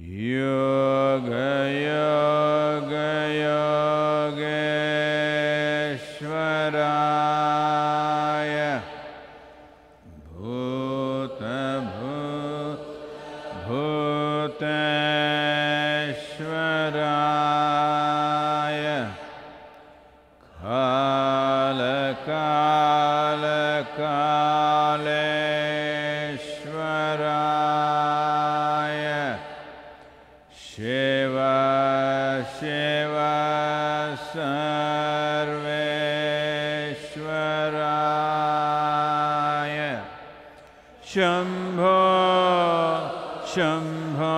योगयोगयोगेश्वराय भूतभूतेश्वराय कालकालकालेश्वराय शिव शिव सर्वेश्वराय शम्भो शम्भो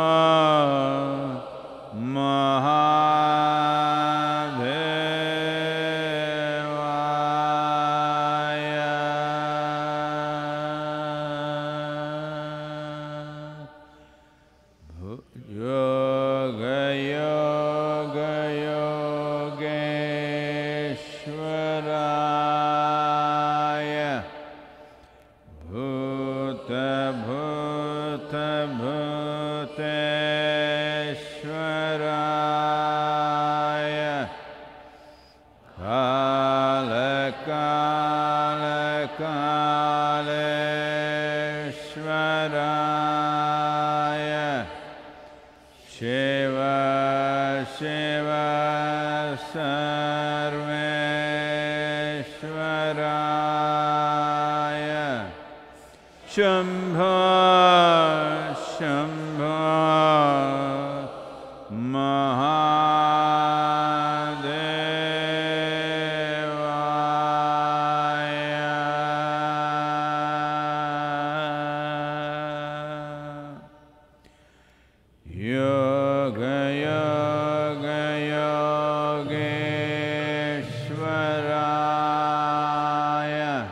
महादेवाय योगयोगयोगेश्वराय भूतभूतभूतेश्वराय कालकालकालेश्वराय शिव शिव सर्वेश्वराय शम्भो शम्भो महादेवाय योगयोगयोगेश्वराय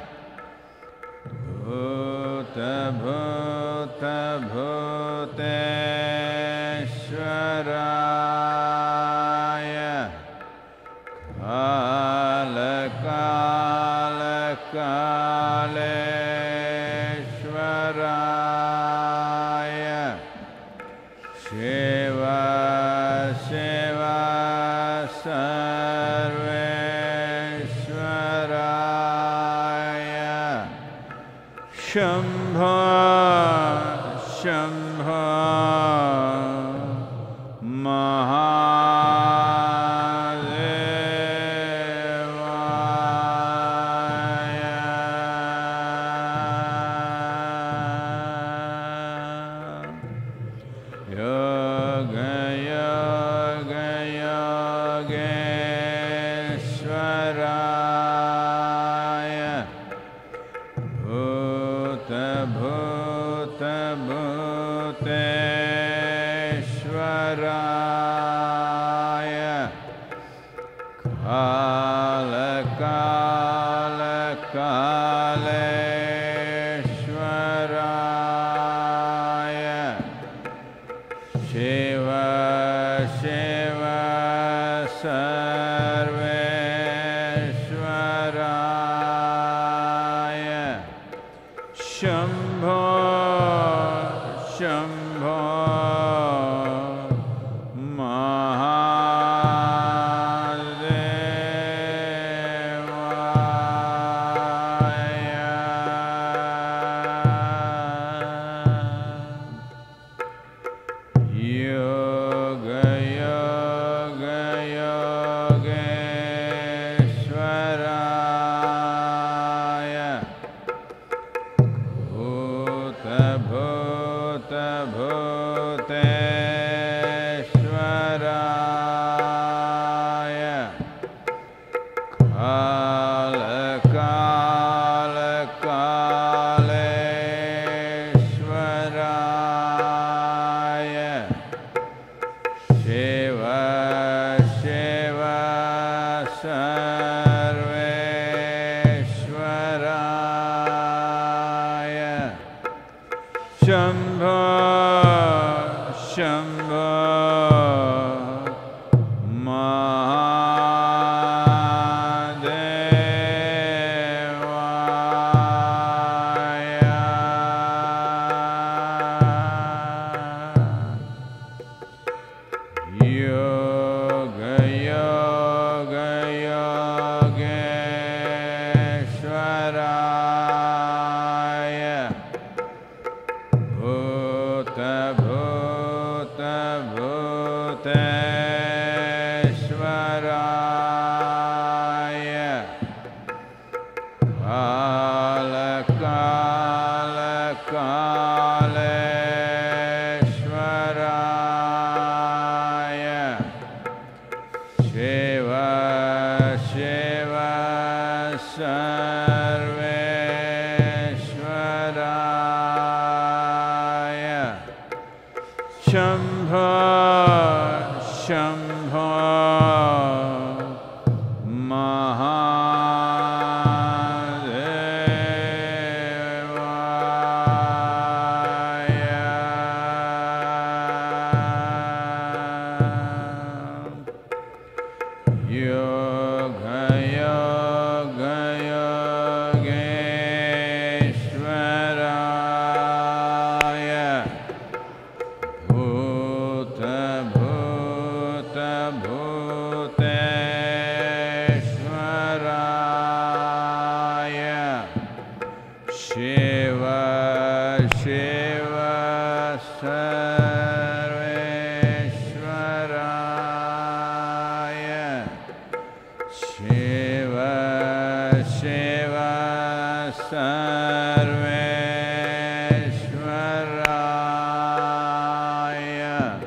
भूतभूतभूतेश्वराय कालकालकालेश्वराय शिव शिव सर्वेश्वराय शम्भो शम्भो महादेवाय योगयोगयोगेश्वराय भूतभूतभूतेश्वराय कालकालकालेश्वराय शिव शिव सर्वेश्वराय शम्भो शम्भो महादेवाय योगयोगयोगेश्वराय भूतभूतभूतेश्वराय कालकालकालेश्वराय शिव शिव सर्वेश्वराय शम्भो शम्भो महादेवाय भूतभूतेश्वराय कालकालकालेश्वराय शिव शिव सर्वेश्वराय शम्भो शम्भो महादेवाय योग योग योगेश्वराय भूत भूत भूतेश्वराय शिव शिव सर्वेश्वराय शिव शिव सर्वेश्वराय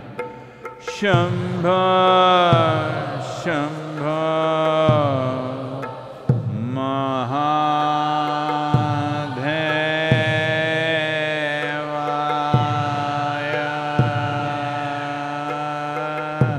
शम्भो शम्भो महादेवाय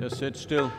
Just sit still.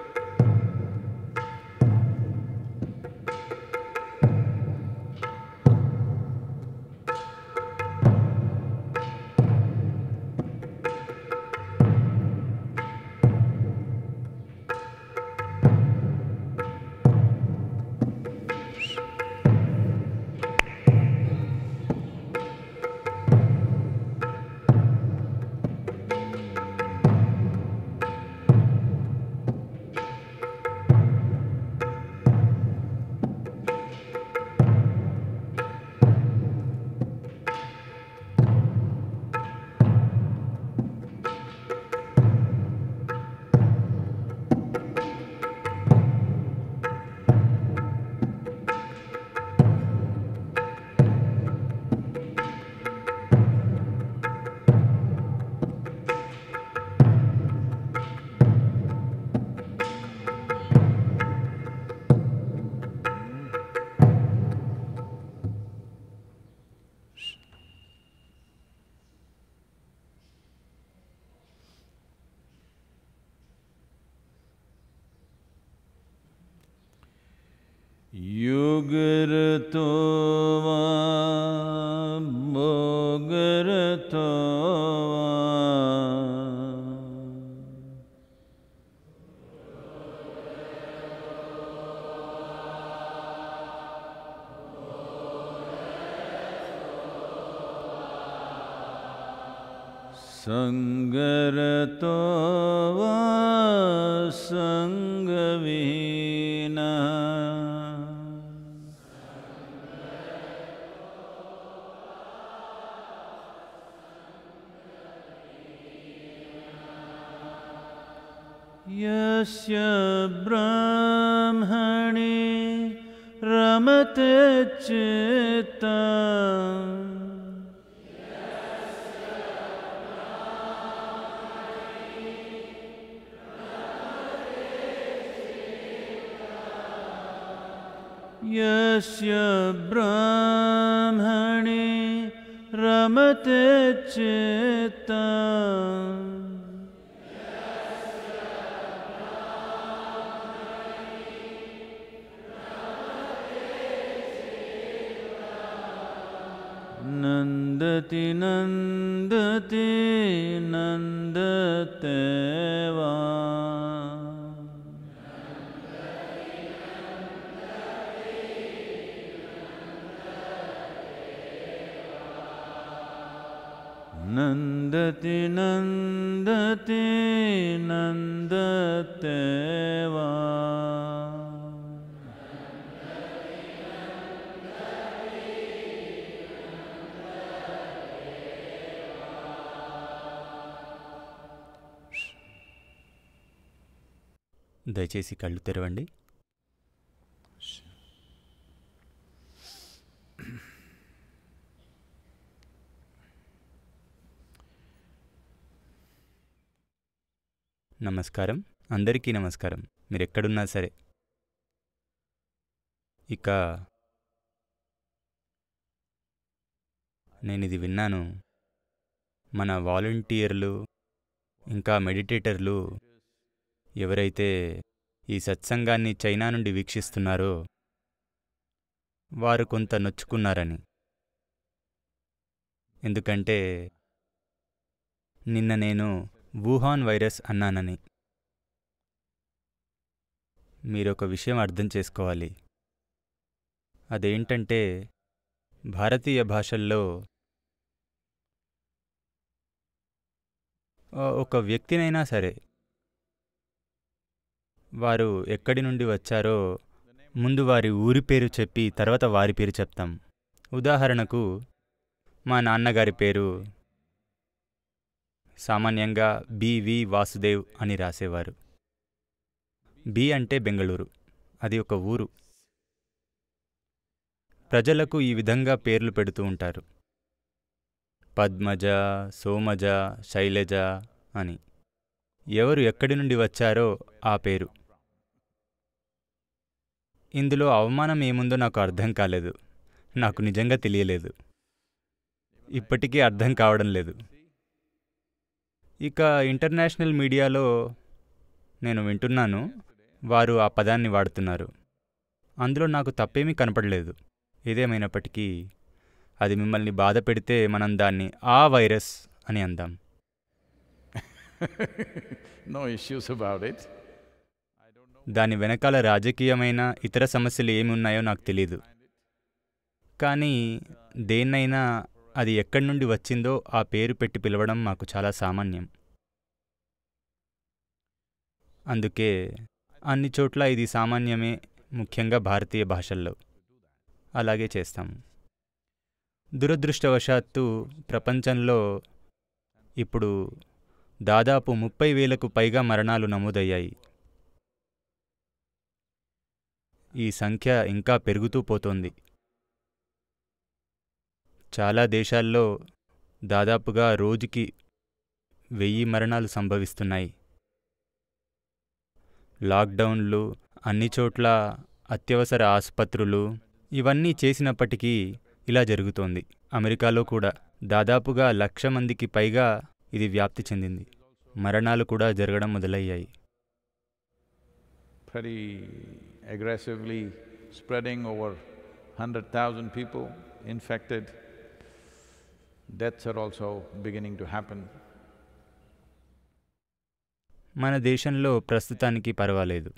युगरतो वा भोगरतो वा सङ्गरतो वा सङ्गविहीनः यस्य ब्राह्मणे रमते चित्तम् यस्य ब्राह्मणे रमते चित्तम् नन्दति नन्दति नन्दते वा नन्दति नन्दति नन्दते वा దయచేసి కళ్ళు తెరవండి నమస్కారం అందరికీ నమస్కారం మీరు ఎక్కడున్నా సరే ఇక నేను ఇది విన్నాను మన వాలంటీర్లు ఇంకా మెడిటేటర్లు ఎవరైతే ఈ సత్సంగాన్ని చైనా నుండి వీక్షిస్తున్నారో వారు కొంత నొచ్చుకున్నారని ఎందుకంటే నిన్న నేను వుహాన్ వైరస్ అన్నానని మీరొక విషయం అర్థం చేసుకోవాలి అదేంటంటే భారతీయ భాషల్లో ఆ, ఒక వ్యక్తినైనా సరే వారు ఎక్కడి నుండి వచ్చారో ముందు వారి ఊరి పేరు చెప్పి తర్వాత వారి పేరు చెప్తాం ఉదాహరణకు మా నాన్నగారి పేరు సామాన్యంగా బివి వాసుదేవ్ అని రాసేవారు బి అంటే బెంగళూరు అది ఒక ఊరు ప్రజలకు ఈ విధంగా పేర్లు పెడుతూ ఉంటారు పద్మజ సోమజ శైలజ అని ఎవరు ఎక్కడి నుండి వచ్చారో ఆ పేరు ఇందులో అవమానం ఏముందో నాకు అర్థం కాలేదు నాకు నిజంగా తెలియలేదు ఇప్పటికీ అర్థం కావడం లేదు ఇక ఇంటర్నేషనల్ మీడియాలో నేను వింటున్నాను వారు ఆ పదాన్ని వాడుతున్నారు అందులో నాకు తప్పేమీ కనపడలేదు ఏదేమైనప్పటికీ అది మిమ్మల్ని బాధ పెడితే మనం దాన్ని ఆ వైరస్ అని అందాం no issues about it. దాని వెనకాల రాజకీయమైన ఇతర సమస్యలు ఏమి ఉన్నాయో నాకు తెలియదు కానీ దేన్నైనా అది ఎక్కడి నుండి వచ్చిందో ఆ పేరు పెట్టి పిలవడం మాకు చాలా సామాన్యం అందుకే అన్ని చోట్ల ఇది సామాన్యమే ముఖ్యంగా భారతీయ భాషల్లో అలాగే చేస్తాము దురదృష్టవశాత్తు ప్రపంచంలో ఇప్పుడు దాదాపు ముప్పై వేలకు పైగా మరణాలు నమోదయ్యాయి ఈ సంఖ్య ఇంకా పెరుగుతూ పోతోంది చాలా దేశాల్లో దాదాపుగా రోజుకి వెయ్యి మరణాలు సంభవిస్తున్నాయి లాక్డౌన్లు అన్ని చోట్ల అత్యవసర ఆసుపత్రులు ఇవన్నీ చేసినప్పటికీ ఇలా జరుగుతోంది అమెరికాలో కూడా దాదాపుగా లక్ష మందికి పైగా ఇది వ్యాప్తి చెందింది మరణాలు కూడా జరగడం మొదలయ్యాయి Pretty aggressively spreading over hundred thousand people infected. Deaths are also beginning to happen. మన దేశంలో ప్రస్తుతానికి పర్వాలేదు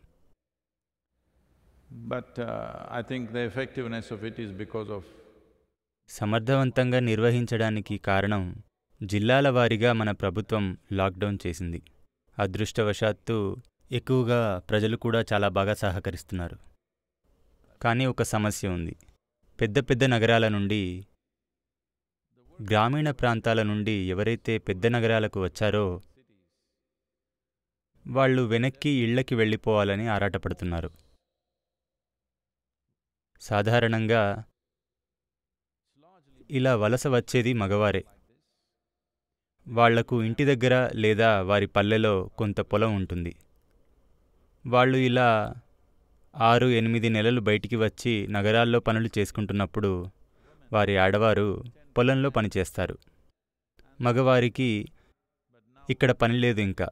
But uh, I think the effectiveness of it is because of సమర్థవంతంగా నిర్వహించడానికి కారణం జిల్లాల వారీగా మన ప్రభుత్వం లాక్డౌన్ చేసింది అదృష్టవశాత్తు ఎక్కువగా ప్రజలు కూడా చాలా బాగా సహకరిస్తున్నారు కానీ ఒక సమస్య ఉంది పెద్ద పెద్ద నగరాల నుండి గ్రామీణ ప్రాంతాల నుండి ఎవరైతే పెద్ద నగరాలకు వచ్చారో వాళ్ళు వెనక్కి ఇళ్ళకి వెళ్ళిపోవాలని ఆరాటపడుతున్నారు సాధారణంగా ఇలా వలస వచ్చేది మగవారే వాళ్లకు ఇంటి దగ్గర లేదా వారి పల్లెలో కొంత పొలం ఉంటుంది వాళ్ళు ఇలా ఆరు ఎనిమిది నెలలు బయటికి వచ్చి నగరాల్లో పనులు చేసుకుంటున్నప్పుడు వారి ఆడవారు పొలంలో పనిచేస్తారు మగవారికి ఇక్కడ పని లేదు ఇంకా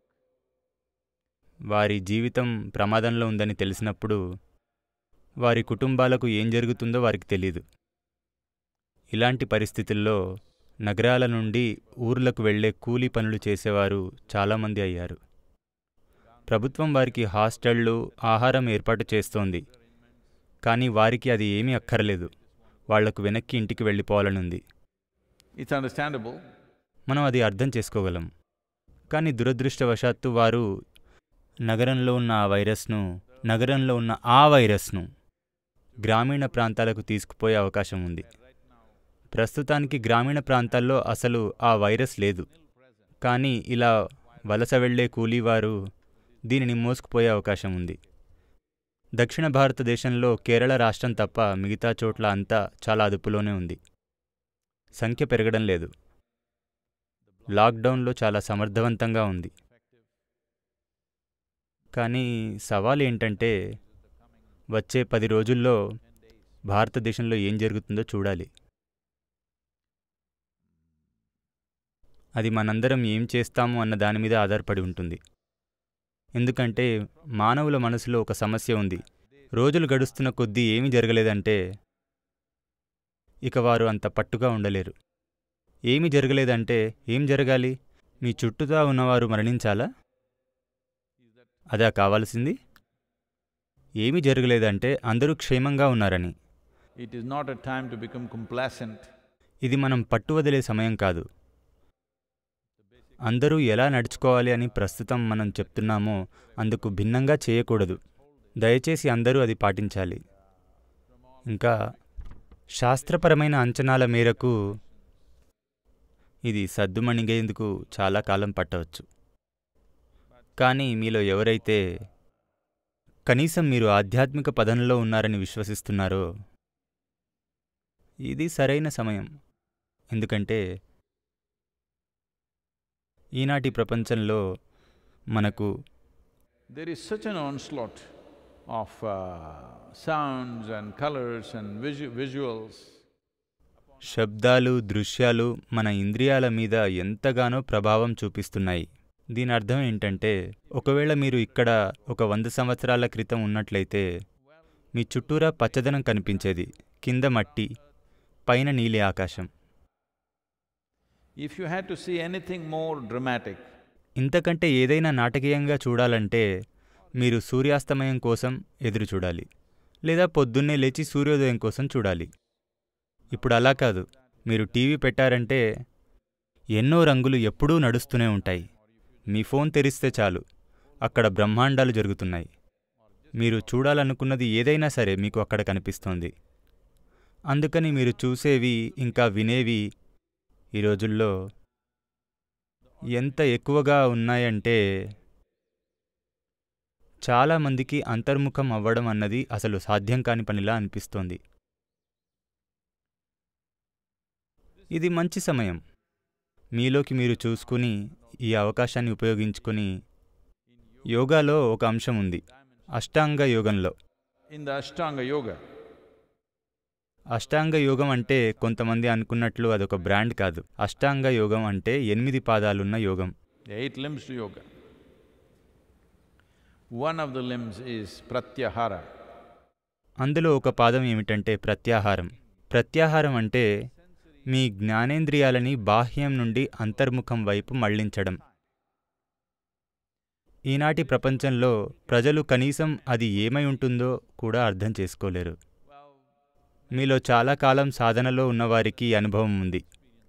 వారి జీవితం ప్రమాదంలో ఉందని తెలిసినప్పుడు వారి కుటుంబాలకు ఏం జరుగుతుందో వారికి తెలియదు ఇలాంటి పరిస్థితుల్లో నగరాల నుండి ఊర్లకు వెళ్లే కూలీ పనులు చేసేవారు చాలామంది అయ్యారు ప్రభుత్వం వారికి హాస్టళ్ళు ఆహారం ఏర్పాటు చేస్తోంది కానీ వారికి అది ఏమీ అక్కర్లేదు వాళ్లకు వెనక్కి ఇంటికి వెళ్ళిపోవాలనుంది It's understandable. మనం అది అర్థం చేసుకోగలం కానీ దురదృష్టవశాత్తు వారు నగరంలో ఉన్న ఆ వైరస్ను నగరంలో ఉన్న ఆ వైరస్ను గ్రామీణ ప్రాంతాలకు తీసుకుపోయే అవకాశం ఉంది ప్రస్తుతానికి గ్రామీణ ప్రాంతాల్లో అసలు ఆ వైరస్ లేదు కానీ ఇలా వలస వెళ్లే కూలీవారు దీనిని మోసుకుపోయే అవకాశం ఉంది దక్షిణ భారతదేశంలో కేరళ రాష్ట్రం తప్ప మిగతా చోట్ల అంతా చాలా అదుపులోనే ఉంది సంఖ్య పెరగడం లేదు లాక్డౌన్లో చాలా సమర్థవంతంగా ఉంది కానీ సవాల్ ఏంటంటే వచ్చే పది రోజుల్లో భారతదేశంలో ఏం జరుగుతుందో చూడాలి అది మనందరం ఏం చేస్తాము అన్న దాని మీద ఆధారపడి ఉంటుంది ఎందుకంటే మానవుల మనసులో ఒక సమస్య ఉంది రోజులు గడుస్తున్న కొద్దీ ఏమీ జరగలేదంటే ఇక వారు అంత పట్టుగా ఉండలేరు ఏమి జరగలేదంటే ఏం జరగాలి మీ చుట్టూతా ఉన్నవారు మరణించాలా అదా కావాల్సింది ఏమీ జరగలేదంటే అందరూ క్షేమంగా ఉన్నారని It is not a time to become complacent. ఇది మనం పట్టు వదిలే సమయం కాదు అందరూ ఎలా నడుచుకోవాలి అని ప్రస్తుతం మనం చెప్తున్నామో అందుకు భిన్నంగా చేయకూడదు దయచేసి అందరూ అది పాటించాలి ఇంకా శాస్త్రపరమైన అంచనాల మేరకు ఇది సద్దుమణిగేందుకు చాలా కాలం పట్టవచ్చు కానీ మీలో ఎవరైతే కనీసం మీరు ఆధ్యాత్మిక పదంలో ఉన్నారని విశ్వసిస్తున్నారో ఇది సరైన సమయం ఎందుకంటే ఈనాటి ప్రపంచంలో మనకు There is such an onslaught of uh, sounds and colors and visu- visuals. శబ్దాలు దృశ్యాలు మన ఇంద్రియాల మీద ఎంతగానో ప్రభావం చూపిస్తున్నాయి దీని అర్థం ఏంటంటే ఒకవేళ మీరు ఇక్కడ ఒక వంద సంవత్సరాల క్రితం ఉన్నట్లయితే మీ చుట్టూరా పచ్చదనం కనిపించేది కింద మట్టి పైన నీలి ఆకాశం If you had to see anything more dramatic, ఇంతకంటే ఏదైనా నాటకీయంగా చూడాలంటే మీరు సూర్యాస్తమయం కోసం ఎదురు చూడాలి లేదా పొద్దున్నే లేచి సూర్యోదయం కోసం చూడాలి ఇప్పుడు అలా కాదు మీరు టీవీ పెట్టారంటే ఎన్నో రంగులు ఎప్పుడూ నడుస్తూనే ఉంటాయి మీ ఫోన్ తెరిస్తే చాలు అక్కడ బ్రహ్మాండాలు జరుగుతున్నాయి మీరు చూడాలనుకున్నది ఏదైనా సరే మీకు అక్కడ కనిపిస్తోంది అందుకని మీరు చూసేవి ఇంకా వినేవి ఈ రోజుల్లో ఎంత ఎక్కువగా ఉన్నాయంటే చాలామందికి అంతర్ముఖం అవ్వడం అన్నది అసలు సాధ్యం కాని పనిలా అనిపిస్తోంది ఇది మంచి సమయం మీలోకి మీరు చూసుకుని ఈ అవకాశాన్ని ఉపయోగించుకుని యోగాలో ఒక అంశం ఉంది అష్టాంగ యోగంలో in the Ashtanga Yoga, అష్టాంగ యోగం అంటే కొంతమంది అనుకున్నట్లు అదొక బ్రాండ్ కాదు అష్టాంగ యోగం అంటే ఎనిమిది పాదాలున్న యోగం there are eight limbs to yoga. One of the limbs is Pratyahara. అందులో ఒక పాదం ఏమిటంటే ప్రత్యాహారం ప్రత్యాహారం అంటే మీ జ్ఞానేంద్రియాలని బాహ్యం నుండి అంతర్ముఖం వైపు మళ్లించడం ఈనాటి ప్రపంచంలో ప్రజలు కనీసం అది ఏమై ఉంటుందో కూడా అర్థం చేసుకోలేరు మీలో చాలా కాలం సాధనలో ఉన్నవారికి ఈ అనుభవం ఉంది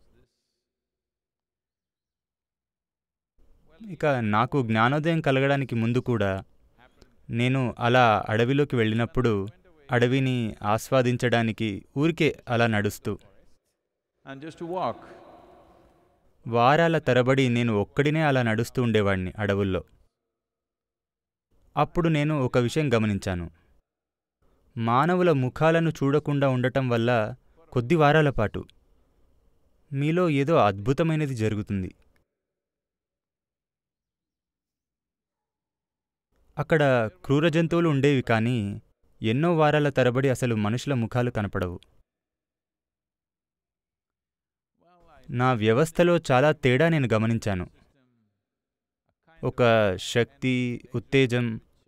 ఇక నాకు జ్ఞానోదయం కలగడానికి ముందు కూడా నేను అలా అడవిలోకి వెళ్ళినప్పుడు అడవిని ఆస్వాదించడానికి ఊరికే అలా నడుస్తూ And just to walk, వారాల తరబడి నేను ఒక్కడినే అలా నడుస్తూ ఉండేవాడిని అడవుల్లో అప్పుడు నేను ఒక విషయం గమనించాను మానవుల ముఖాలను చూడకుండా ఉండటం వల్ల కొద్ది వారాల పాటు మీలో ఏదో అద్భుతమైనది జరుగుతుంది అక్కడ క్రూర జంతువులు ఉండేవి కానీ ఎన్నో వారాల తరబడి అసలు మనుషుల ముఖాలు కనపడవు నా వ్యవస్థలో చాలా తేడా నేను గమనించాను ఒక శక్తి ఉత్తేజం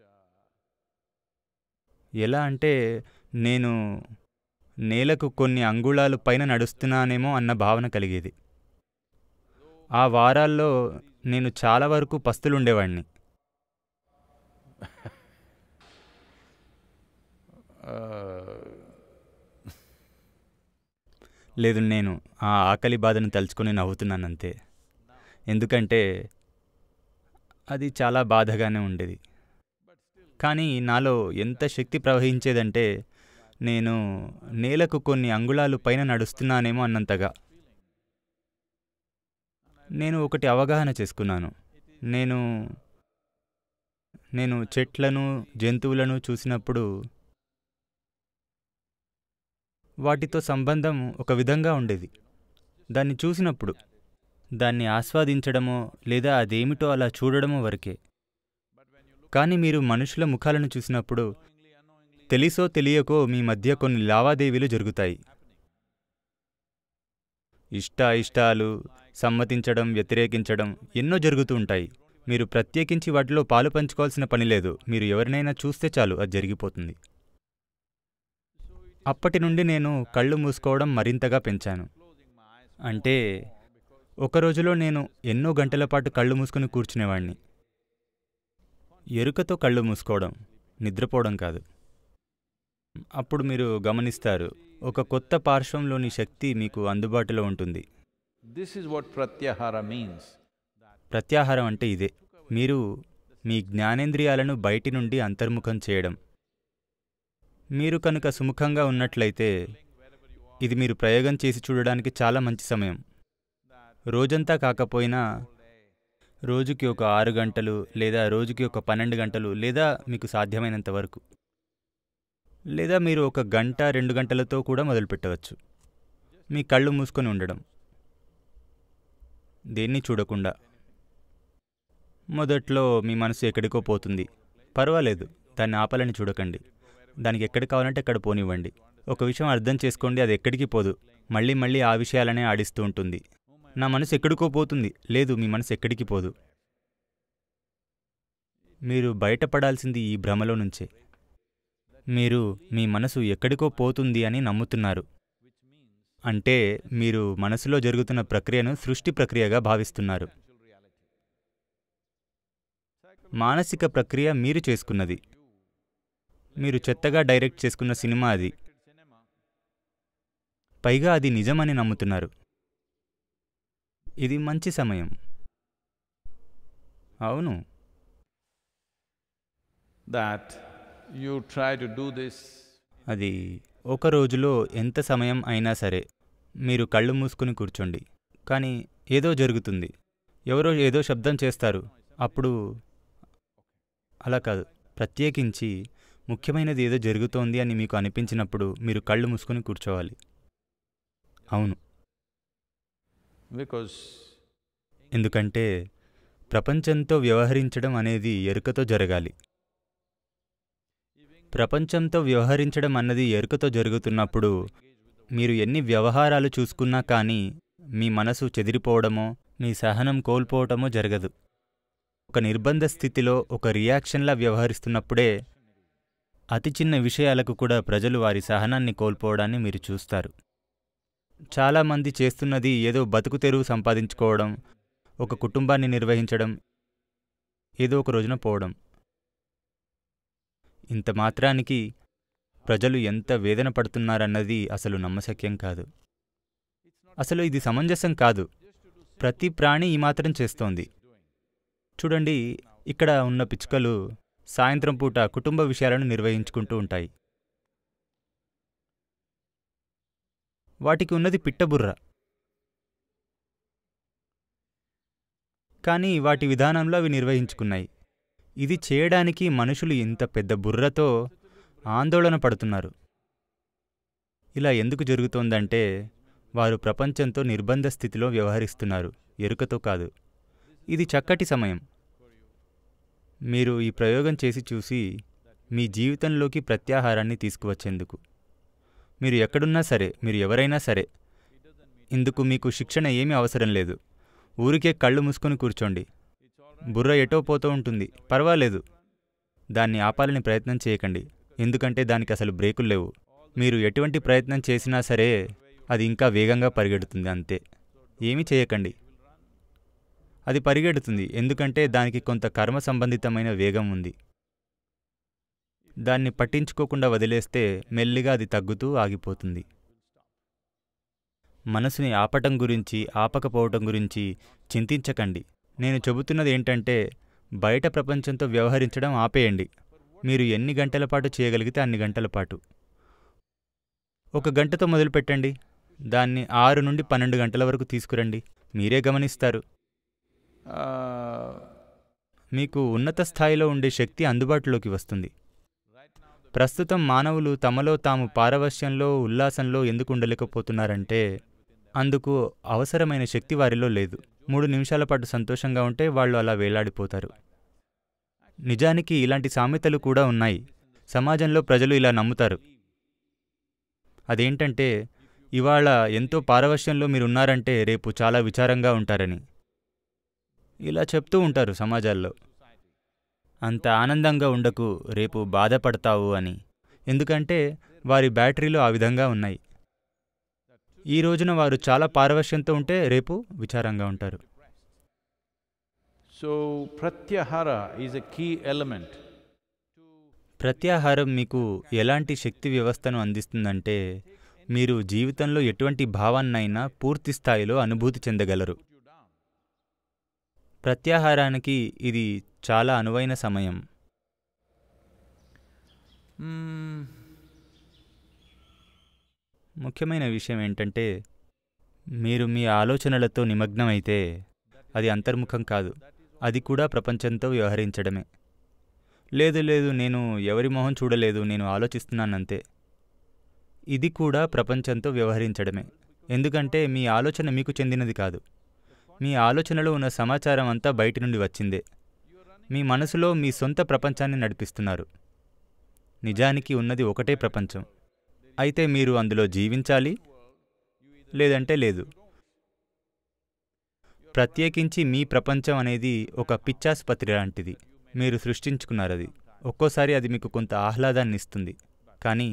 ఎలా అంటే నేను నేలకు కొన్ని అంగుళాలు పైన నడుస్తున్నానేమో అన్న భావన కలిగేది ఆ వారాల్లో నేను చాలా వరకు పస్తులుండేవాడిని uh, లేదు నేను ఆ ఆకలి బాధను తలుచుకొని నవ్వుతున్నానంతే ఎందుకంటే అది చాలా బాధగానే ఉండేది కానీ నాలో ఎంత శక్తి ప్రవహించేదంటే నేను నేలకు కొన్ని అంగుళాలు పైన నడుస్తున్నానేమో అన్నంతగా నేను ఒకటి అవగాహన చేసుకున్నాను నేను నేను చెట్లను జంతువులను చూసినప్పుడు వాటితో సంబంధం ఒక విధంగా ఉండేది దాన్ని చూసినప్పుడు దాన్ని ఆస్వాదించడమో లేదా అదేమిటో అలా చూడడమో వరకే కానీ మీరు మనుషుల ముఖాలను చూసినప్పుడు తెలిసో తెలియకో మీ మధ్య కొన్ని లావాదేవీలు జరుగుతాయి ఇష్ట ఇష్టాలు సమ్మతించడం వ్యతిరేకించడం ఎన్నో జరుగుతూ ఉంటాయి మీరు ప్రత్యేకించి వాటిలో పాలు పంచుకోవాల్సిన పని లేదు మీరు ఎవరినైనా చూస్తే చాలు అది జరిగిపోతుంది అప్పటి నుండి నేను కళ్ళు మూసుకోవడం మరింతగా పెంచాను అంటే ఒక రోజులో నేను ఎన్నో గంటల పాటు కళ్ళు మూసుకుని కూర్చునేవాణ్ణి ఎరుకతో కళ్ళు మూసుకోవడం నిద్రపోవడం కాదు అప్పుడు మీరు గమనిస్తారు ఒక కొత్త పార్శ్వంలోని శక్తి మీకు అందుబాటులో ఉంటుంది this is what Pratyahara means. ప్రత్యాహారం అంటే ఇదే మీరు మీ జ్ఞానేంద్రియాలను బయటి నుండి అంతర్ముఖం చేయడం మీరు కనుక సుముఖంగా ఉన్నట్లయితే ఇది మీరు ప్రయోగం చేసి చూడడానికి చాలా మంచి సమయం రోజంతా కాకపోయినా రోజుకి ఒక ఆరు గంటలు లేదా రోజుకి ఒక పన్నెండు గంటలు లేదా మీకు సాధ్యమైనంత వరకు లేదా మీరు ఒక గంట రెండు గంటలతో కూడా మొదలుపెట్టవచ్చు మీ కళ్ళు మూసుకొని ఉండడం దేన్ని చూడకుండా మొదట్లో మీ మనసు ఎక్కడికో పోతుంది పర్వాలేదు దాన్ని ఆపాలని చూడకండి దానికి ఎక్కడికి కావాలంటే ఎక్కడ పోనివ్వండి ఒక విషయం అర్థం చేసుకోండి అది ఎక్కడికి పోదు మళ్ళీ మళ్ళీ ఆ విషయాలనే ఆడిస్తూ ఉంటుంది నా మనసు ఎక్కడికో పోతుంది లేదు మీ మనసు ఎక్కడికి పోదు మీరు బయటపడాల్సింది ఈ భ్రమలో నుంచే మీరు మీ మనసు ఎక్కడికో పోతుంది అని నమ్ముతున్నారు అంటే మీరు మనసులో జరుగుతున్న ప్రక్రియను సృష్టి ప్రక్రియగా భావిస్తున్నారు మానసిక ప్రక్రియ మీరు చేసుకున్నది మీరు చెత్తగా డైరెక్ట్ చేసుకున్న సినిమా అది పైగా అది నిజమని నమ్ముతున్నారు ఇది మంచి సమయం అవును that you try to do this అది ఒక రోజులో ఎంత సమయం అయినా సరే మీరు కళ్ళు మూసుకుని కూర్చోండి కానీ ఏదో జరుగుతుంది ఎవరో ఏదో శబ్దం చేస్తారు అప్పుడు అలా కాదు ప్రత్యేకించి ముఖ్యమైనది ఏదో జరుగుతోంది అని మీకు అనిపించినప్పుడు మీరు కళ్ళు మూసుకుని కూర్చోవాలి అవును because ఎందుకంటే ప్రపంచంతో వ్యవహరించడం అనేది ఎరుకతో జరగాలి ప్రపంచంతో వ్యవహరించడం అన్నది ఎరుకతో జరుగుతున్నప్పుడు మీరు ఎన్ని వ్యవహారాలు చూసుకున్నా కానీ మీ మనసు చెదిరిపోవడమో మీ సహనం కోల్పోవటమో జరగదు ఒక నిర్బంధ స్థితిలో ఒక రియాక్షన్లా వ్యవహరిస్తున్నప్పుడే అతి చిన్న విషయాలకు కూడా ప్రజలు వారి సహనాన్ని కోల్పోవడాన్ని మీరు చూస్తారు చాలామంది చేస్తున్నది ఏదో బతుకు తెరువు సంపాదించుకోవడం ఒక కుటుంబాన్ని నిర్వహించడం ఏదో ఒక రోజున పోవడం ఇంత మాత్రానికి ప్రజలు ఎంత వేదన పడుతున్నారన్నది అసలు నమ్మశక్యం కాదు అసలు ఇది సమంజసం కాదు ప్రతి ప్రాణి ఈ మాత్రం చేస్తోంది చూడండి ఇక్కడ ఉన్న పిచ్చుకలు సాయంత్రం పూట కుటుంబ విషయాలను నిర్వహించుకుంటూ ఉంటాయి వాటికి ఉన్నది పిట్టబుర్ర కానీ వాటి విధానంలో అవి నిర్వహించుకున్నాయి ఇది చేయడానికి మనుషులు ఇంత పెద్ద బుర్రతో ఆందోళన పడుతున్నారు ఇలా ఎందుకు జరుగుతోందంటే వారు ప్రపంచంతో నిర్బంధ స్థితిలో వ్యవహరిస్తున్నారు ఎరుకతో కాదు ఇది చక్కటి సమయం మీరు ఈ ప్రయోగం చేసి చూసి మీ జీవితంలోకి ప్రత్యాహారాన్ని తీసుకువచ్చేందుకు మీరు ఎక్కడున్నా సరే మీరు ఎవరైనా సరే ఇందుకు మీకు శిక్షణ ఏమీ అవసరం లేదు ఊరికే కళ్ళు మూసుకొని కూర్చోండి బుర్ర ఎటో పోతూ ఉంటుంది పర్వాలేదు దాన్ని ఆపాలని ప్రయత్నం చేయకండి ఎందుకంటే దానికి అసలు బ్రేకులు లేవు మీరు ఎటువంటి ప్రయత్నం చేసినా సరే అది ఇంకా వేగంగా పరిగెడుతుంది అంతే ఏమీ చేయకండి అది పరిగెడుతుంది ఎందుకంటే దానికి కొంత కర్మ సంబంధితమైన వేగం ఉంది దాన్ని పట్టించుకోకుండా వదిలేస్తే మెల్లిగా అది తగ్గుతూ ఆగిపోతుంది మనసుని ఆపటం గురించి ఆపకపోవటం గురించి చింతించకండి నేను చెబుతున్నది ఏంటంటే బయట ప్రపంచంతో వ్యవహరించడం ఆపేయండి మీరు ఎన్ని గంటల పాటు చేయగలిగితే అన్ని గంటల పాటు ఒక గంటతో మొదలుపెట్టండి దాన్ని ఆరు నుండి పన్నెండు గంటల వరకు తీసుకురండి మీరే గమనిస్తారు uh, మీకు ఉన్నత స్థాయిలో ఉండే శక్తి అందుబాటులోకి వస్తుంది ప్రస్తుతం మానవులు తమలో తాము పారవశ్యంలో ఉల్లాసంలో ఎందుకు ఉండలేకపోతున్నారంటే అందుకు అవసరమైన శక్తి వారిలో లేదు మూడు నిమిషాల పాటు సంతోషంగా ఉంటే వాళ్ళు అలా వేలాడిపోతారు నిజానికి ఇలాంటి సామెతలు కూడా ఉన్నాయి సమాజంలో ప్రజలు ఇలా నమ్ముతారు అదేంటంటే ఇవాళ ఎంతో పారవశ్యంలో మీరున్నారంటే రేపు చాలా విచారంగా ఉంటారని ఇలా చెప్తూ ఉంటారు సమాజాల్లో అంత ఆనందంగా ఉండకు రేపు బాధపడతావు అని ఎందుకంటే వారి బ్యాటరీలు ఆ విధంగా ఉన్నాయి ఈ రోజున వారు చాలా పారవశ్యంతో ఉంటే రేపు విచారంగా ఉంటారు so pratyahara is a key element ప్రత్యాహారం మీకు ఎలాంటి శక్తి వ్యవస్థను అందిస్తుందంటే మీరు జీవితంలో ఎటువంటి భావాన్నైనా పూర్తి స్థాయిలో అనుభూతి చెందగలరు ప్రత్యాహారానికి ఇది చాలా అనువైన సమయం mm, ముఖ్యమైన విషయం ఏంటంటే మీరు మీ ఆలోచనలతో నిమగ్నమైతే అది అంతర్ముఖం కాదు అది కూడా ప్రపంచంతో వ్యవహరించడమే లేదు లేదు నేను ఎవరి మొహం చూడలేదు నేను ఆలోచిస్తున్నానంతే ఇది కూడా ప్రపంచంతో వ్యవహరించడమే ఎందుకంటే మీ ఆలోచన మీకు చెందినది కాదు మీ ఆలోచనలో ఉన్న సమాచారం అంతా బయటి నుండి వచ్చిందే మీ మనసులో మీ సొంత ప్రపంచాన్ని నడిపిస్తున్నారు నిజానికి ఉన్నది ఒకటే ప్రపంచం అయితే మీరు అందులో జీవించాలి లేదంటే లేదు ప్రత్యేకించి మీ ప్రపంచం అనేది ఒక పిచ్చాసుపత్రి లాంటిది మీరు సృష్టించుకున్నారు అది ఒక్కోసారి అది మీకు కొంత ఆహ్లాదాన్ని ఇస్తుంది కానీ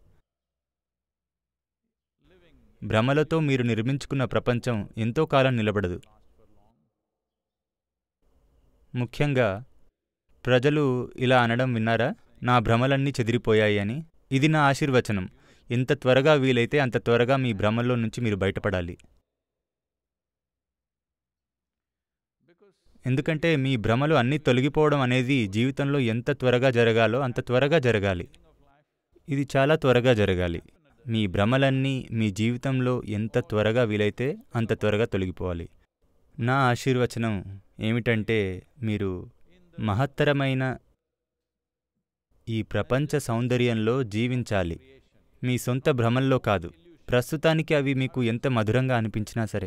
భ్రమలతో మీరు నిర్మించుకున్న ప్రపంచం ఎంతో కాలం నిలబడదు ముఖ్యంగా ప్రజలు ఇలా అనడం విన్నారా నా భ్రమలన్నీ చెదిరిపోయాయి అని ఇది నా ఆశీర్వచనం ఎంత త్వరగా వీలైతే అంత త్వరగా మీ భ్రమల్లో నుంచి మీరు బయటపడాలి ఎందుకంటే మీ భ్రమలు అన్నీ తొలగిపోవడం అనేది జీవితంలో ఎంత త్వరగా జరగాలో అంత త్వరగా జరగాలి ఇది చాలా త్వరగా జరగాలి మీ భ్రమలన్నీ మీ జీవితంలో ఎంత త్వరగా వీలైతే అంత త్వరగా తొలగిపోవాలి నా ఆశీర్వచనం ఏమిటంటే మీరు మహత్తరమైన ఈ ప్రపంచ సౌందర్యంలో జీవించాలి మీ సొంత భ్రమల్లో కాదు ప్రస్తుతానికి అవి మీకు ఎంత మధురంగా అనిపించినా సరే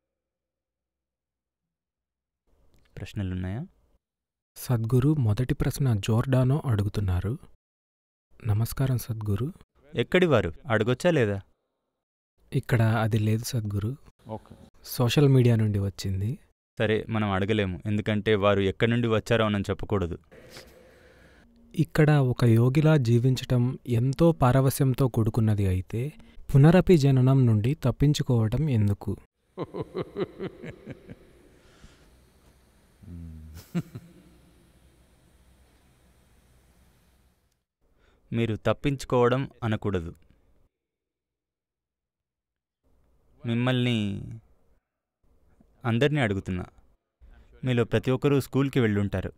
ప్రశ్నలున్నాయా సద్గురు మొదటి ప్రశ్న జోర్డానో అడుగుతున్నారు నమస్కారం సద్గురు ఎక్కడి వారు అడగొచ్చా లేదా ఇక్కడ అది లేదు సద్గురు Okay. సోషల్ మీడియా నుండి వచ్చింది సరే మనం అడగలేము ఎందుకంటే వారు ఎక్కడి నుండి వచ్చారో మనం చెప్పకూడదు ఇక్కడ ఒక యోగిలా జీవించటం ఎంతో పారవస్యంతో కూడుకున్నది అయితే పునరపి జననం నుండి తప్పించుకోవటం ఎందుకు మీరు తప్పించుకోవడం అనకూడదు మిమ్మల్ని అందరినీ అడుగుతున్నా మీలో ప్రతి ఒక్కరూ స్కూల్కి వెళ్ళుంటారు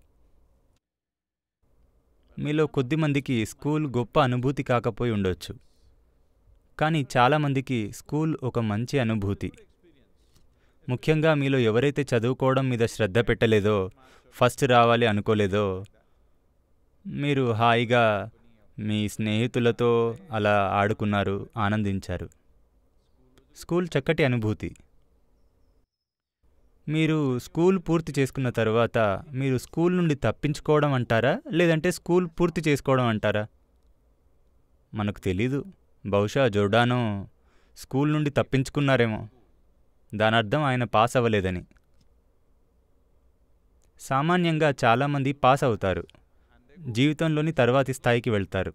మీలో కొద్దిమందికి స్కూల్ గొప్ప అనుభూతి కాకపోయి ఉండొచ్చు కానీ చాలామందికి స్కూల్ ఒక మంచి అనుభూతి ముఖ్యంగా మీలో ఎవరైతే చదువుకోవడం మీద శ్రద్ధ పెట్టలేదో ఫస్ట్ రావాలి అనుకోలేదో మీరు హాయిగా మీ స్నేహితులతో అలా ఆడుకున్నారు ఆనందించారు స్కూల్ చక్కటి అనుభూతి మీరు స్కూల్ పూర్తి చేసుకున్న తర్వాత మీరు స్కూల్ నుండి తప్పించుకోవడం అంటారా లేదంటే స్కూల్ పూర్తి చేసుకోవడం అంటారా మనకు తెలీదు బహుశా జోర్డానో స్కూల్ నుండి తప్పించుకున్నారేమో దాని అర్థం ఆయన పాస్ అవ్వలేదని సామాన్యంగా చాలామంది పాస్ అవుతారు జీవితంలోని తర్వాతి స్థాయికి వెళ్తారు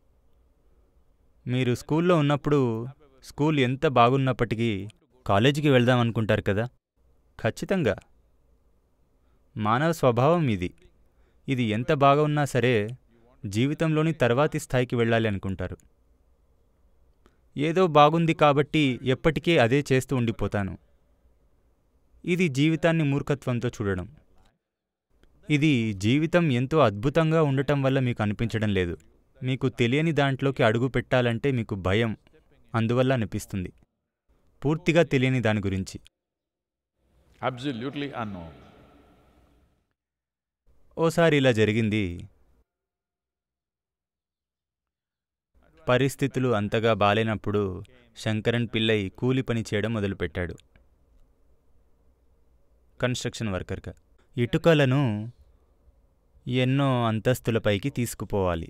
మీరు స్కూల్లో ఉన్నప్పుడు స్కూల్ ఎంత బాగున్నప్పటికీ కాలేజీకి వెళ్దాం అనుకుంటారు కదా ఖచ్చితంగా మానవ స్వభావం ఇది ఇది ఎంత బాగా ఉన్నా సరే జీవితంలోని తర్వాతి స్థాయికి వెళ్ళాలి అనుకుంటారు ఏదో బాగుంది కాబట్టి ఎప్పటికీ అదే చేస్తూ ఉండిపోతాను ఇది జీవితాన్ని మూర్ఖత్వంతో చూడడం ఇది జీవితం ఎంతో అద్భుతంగా ఉండటం వల్ల మీకు అనిపించడం లేదు మీకు తెలియని దాంట్లోకి అడుగు పెట్టాలంటే మీకు భయం అందువల్ల అనిపిస్తుంది పూర్తిగా తెలియని దాని గురించి Absolutely unknown. ఓసారి ఇలా జరిగింది పరిస్థితులు అంతగా బాలేనప్పుడు శంకరన్ పిల్లై కూలి పని చేయడం మొదలుపెట్టాడు కన్స్ట్రక్షన్ వర్కర్గా ఇటుకలను ఎన్నో అంతస్తులపైకి తీసుకుపోవాలి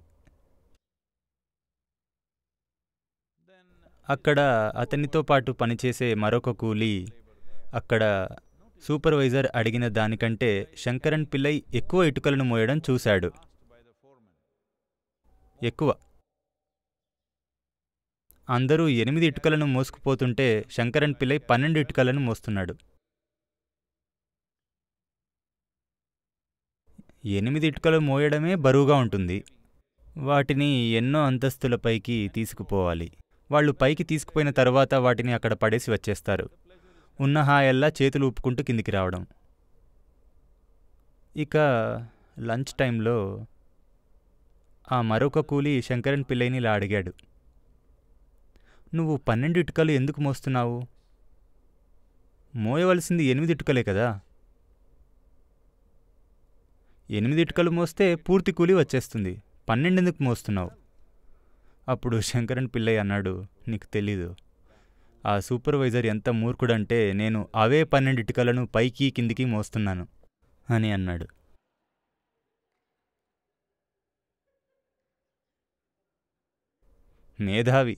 అక్కడ అతనితో పాటు పనిచేసే మరొక కూలీ అక్కడ సూపర్వైజర్ అడిగిన దానికంటే శంకరన్ పిల్లై ఎక్కువ ఇటుకలను మోయడం చూశాడు ఎక్కువ అందరూ ఎనిమిది ఇటుకలను మోసుకుపోతుంటే శంకరన్ పిల్లై పన్నెండు ఇటుకలను మోస్తున్నాడు ఎనిమిది ఇటుకలు మోయడమే బరువుగా ఉంటుంది వాటిని ఎన్నో అంతస్తులపైకి తీసుకుపోవాలి వాళ్ళు పైకి తీసుకుపోయిన తర్వాత వాటిని అక్కడ పడేసి వచ్చేస్తారు ఉన్న హాయల్లా చేతులు ఊపుకుంటూ కిందికి రావడం ఇక లంచ్ టైంలో ఆ మరొక కూలి శంకరన్ పిల్లైని ఇలా అడిగాడు నువ్వు పన్నెండు ఇటుకలు ఎందుకు మోస్తున్నావు మోయవలసింది ఎనిమిది ఇటుకలే కదా ఎనిమిది ఇటుకలు మోస్తే పూర్తి కూలి వచ్చేస్తుంది పన్నెండు ఎందుకు మోస్తున్నావు అప్పుడు శంకరన్ పిల్లయ్య అన్నాడు నీకు తెలీదు ఆ సూపర్వైజర్ ఎంత మూర్ఖుడంటే నేను అవే పన్నెండు ఇటుకలను పైకి కిందికి మోస్తున్నాను అని అన్నాడు మేధావి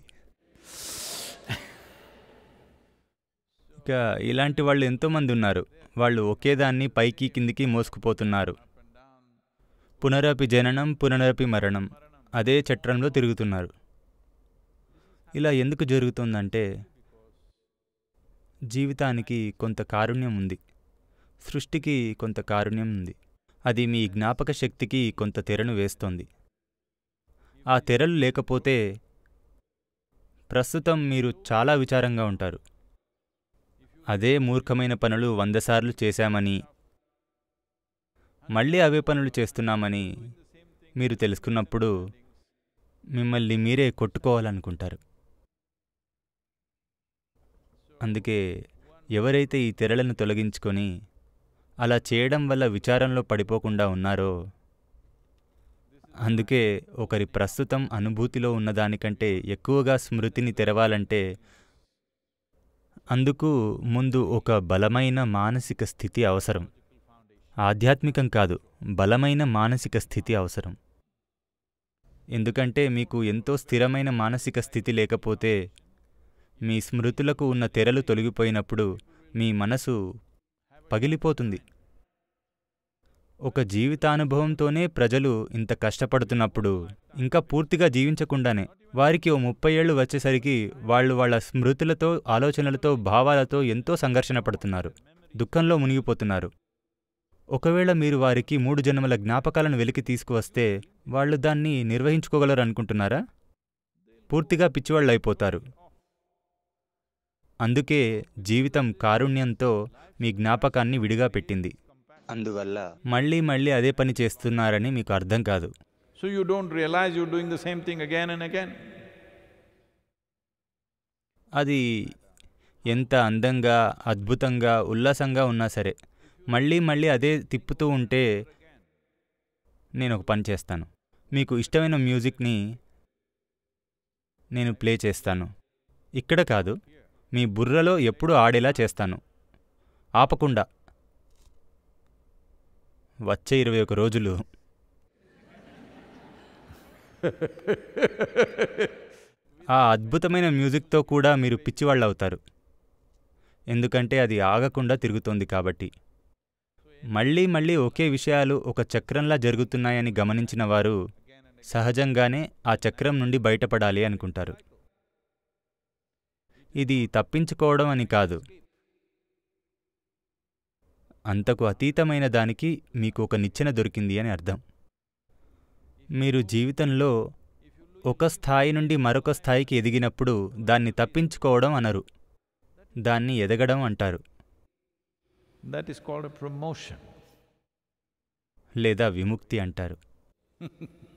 ఇక ఇలాంటి వాళ్ళు ఎంతోమంది ఉన్నారు వాళ్ళు ఒకేదాన్ని పైకి కిందికి మోసుకుపోతున్నారు పునరపి జననం పునరపి మరణం అదే చట్రంలో తిరుగుతున్నారు ఇలా ఎందుకు జరుగుతుందంటే జీవితానికి కొంత కారుణ్యం ఉంది సృష్టికి కొంత కారుణ్యం ఉంది అది మీ జ్ఞాపక శక్తికి కొంత తెరను వేస్తోంది ఆ తెరలు లేకపోతే ప్రస్తుతం మీరు చాలా విచారంగా ఉంటారు అదే మూర్ఖమైన పనులు వంద సార్లు చేశామని మళ్ళీ అవే పనులు చేస్తున్నామని మీరు తెలుసుకున్నప్పుడు మిమ్మల్ని మీరే కొట్టుకోవాలనుకుంటారు అందుకే ఎవరైతే ఈ తెరలను తొలగించుకొని అలా చేయడం వల్ల విచారంలో పడిపోకుండా ఉన్నారో అందుకే ఒకరి ప్రస్తుతం అనుభూతిలో ఉన్నదానికంటే ఎక్కువగా స్మృతిని తెరవాలంటే అందుకు ముందు ఒక బలమైన మానసిక స్థితి అవసరం ఆధ్యాత్మికం కాదు బలమైన మానసిక స్థితి అవసరం ఎందుకంటే మీకు ఎంతో స్థిరమైన మానసిక స్థితి లేకపోతే మీ స్మృతులకు ఉన్న తెరలు తొలగిపోయినప్పుడు మీ మనసు పగిలిపోతుంది ఒక జీవితానుభవంతోనే ప్రజలు ఇంత కష్టపడుతున్నప్పుడు ఇంకా పూర్తిగా జీవించకుండానే వారికి ఓ ముప్పై ఏళ్ళు వచ్చేసరికి వాళ్ళు వాళ్ళ స్మృతులతో ఆలోచనలతో భావాలతో ఎంతో సంఘర్షణ పడుతున్నారు దుఃఖంలో మునిగిపోతున్నారు ఒకవేళ మీరు వారికి మూడు జన్మల జ్ఞాపకాలను వెలికి తీసుకువస్తే వాళ్ళు దాన్ని నిర్వహించుకోగలరు అనుకుంటున్నారా పూర్తిగా పిచ్చివాళ్ళు అయిపోతారు అందుకే జీవితం కారుణ్యంతో మీ జ్ఞాపకాన్ని విడిగా పెట్టింది అందువల్ల మళ్ళీ మళ్ళీ అదే పని చేస్తున్నారని మీకు అర్థం కాదు So you don't realize you're doing the same thing again and again. అది ఎంత అందంగా అద్భుతంగా ఉల్లాసంగా ఉన్నా సరే మళ్ళీ మళ్ళీ అదే తిప్పుతూ ఉంటే నేను ఒక పని చేస్తాను మీకు ఇష్టమైన మ్యూజిక్ని నేను ప్లే చేస్తాను ఇక్కడ కాదు మీ బుర్రలో ఎప్పుడు ఆడేలా చేస్తాను ఆపకుండా వచ్చే ఇరవై ఒక రోజులు ఆ అద్భుతమైన మ్యూజిక్తో కూడా మీరు పిచ్చివాళ్ళు అవుతారు ఎందుకంటే అది ఆగకుండా తిరుగుతోంది కాబట్టి మళ్ళీ మళ్ళీ ఒకే విషయాలు ఒక చక్రంలా జరుగుతున్నాయని గమనించిన వారు సహజంగానే ఆ చక్రం నుండి బయటపడాలి అనుకుంటారు ఇది తప్పించుకోవడం అని కాదు అంతకు అతీతమైన దానికి మీకు ఒక నిచ్చెన దొరికింది అని అర్థం మీరు జీవితంలో ఒక స్థాయి నుండి మరొక స్థాయికి ఎదిగినప్పుడు దాన్ని తప్పించుకోవడం అనరు దాన్ని ఎదగడం అంటారు That is called a promotion. లేదా విముక్తి అంటారు